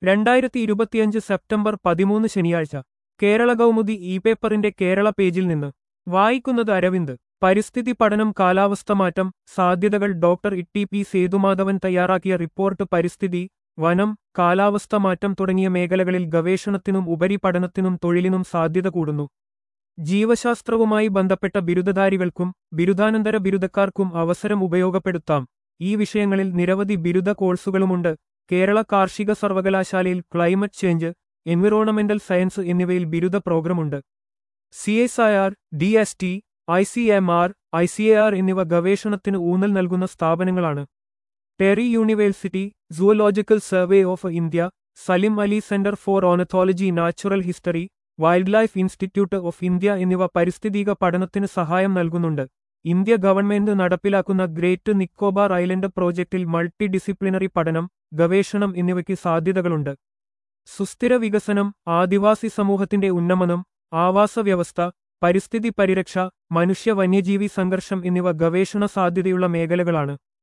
രണ്ടായിരത്തി ഇരുപത്തിയഞ്ച് സെപ്റ്റംബർ പതിമൂന്ന് ശനിയാഴ്ച കേരള കൗമുദി ഇ പേപ്പറിന്റെ കേരള പേജിൽ നിന്ന് വായിക്കുന്നത് അരവിന്ദ് പരിസ്ഥിതി പഠനം കാലാവസ്ഥ മാറ്റം സാധ്യതകൾ ഡോക്ടർ ഇട്ടി പി സേതുമാധവൻ തയ്യാറാക്കിയ റിപ്പോർട്ട് പരിസ്ഥിതി വനം കാലാവസ്ഥ മാറ്റം തുടങ്ങിയ മേഖലകളിൽ ഗവേഷണത്തിനും ഉപരിപഠനത്തിനും തൊഴിലിനും സാധ്യത കൂടുന്നു ജീവശാസ്ത്രവുമായി ബന്ധപ്പെട്ട ബിരുദധാരികൾക്കും ബിരുദാനന്തര ബിരുദക്കാർക്കും അവസരം ഉപയോഗപ്പെടുത്താം ഈ വിഷയങ്ങളിൽ നിരവധി ബിരുദ കോഴ്സുകളുമുണ്ട് കേരള കാർഷിക സർവകലാശാലയിൽ ക്ലൈമറ്റ് ചേഞ്ച് എൻവിറോണമെന്റൽ സയൻസ് എന്നിവയിൽ ബിരുദ പ്രോഗ്രാമുണ്ട് C S I R D S T I C M R I C A R എന്നിവ ഗവേഷണത്തിന് ഊന്നൽ നൽകുന്ന സ്ഥാപനങ്ങളാണ് TERI University Zoological Survey of India Salim Ali Centre for Ornithology Natural History Wildlife Institute of India എന്നിവ പരിസ്ഥിതിക പഠനത്തിന് സഹായം നൽകുന്നുണ്ട് ഇന്ത്യ ഗവൺമെന്റ് നടപ്പിലാക്കുന്ന ഗ്രേറ്റ് നിക്കോബാർ ഐലൻഡ് പ്രോജക്റ്റിൽ മൾട്ടി ഡിസിപ്ലിനറി പഠനം ഗവേഷണം എന്നിവയ്ക്ക് സാധ്യതകളുണ്ട് സുസ്ഥിര വികസനം ആദിവാസി സമൂഹത്തിന്റെ ഉന്നമനം ആവാസ വ്യവസ്ഥ പരിസ്ഥിതി പരിരക്ഷ മനുഷ്യ വന്യജീവി സംഘർഷം എന്നിവ ഗവേഷണ സാധ്യതയുള്ള മേഖലകളാണ്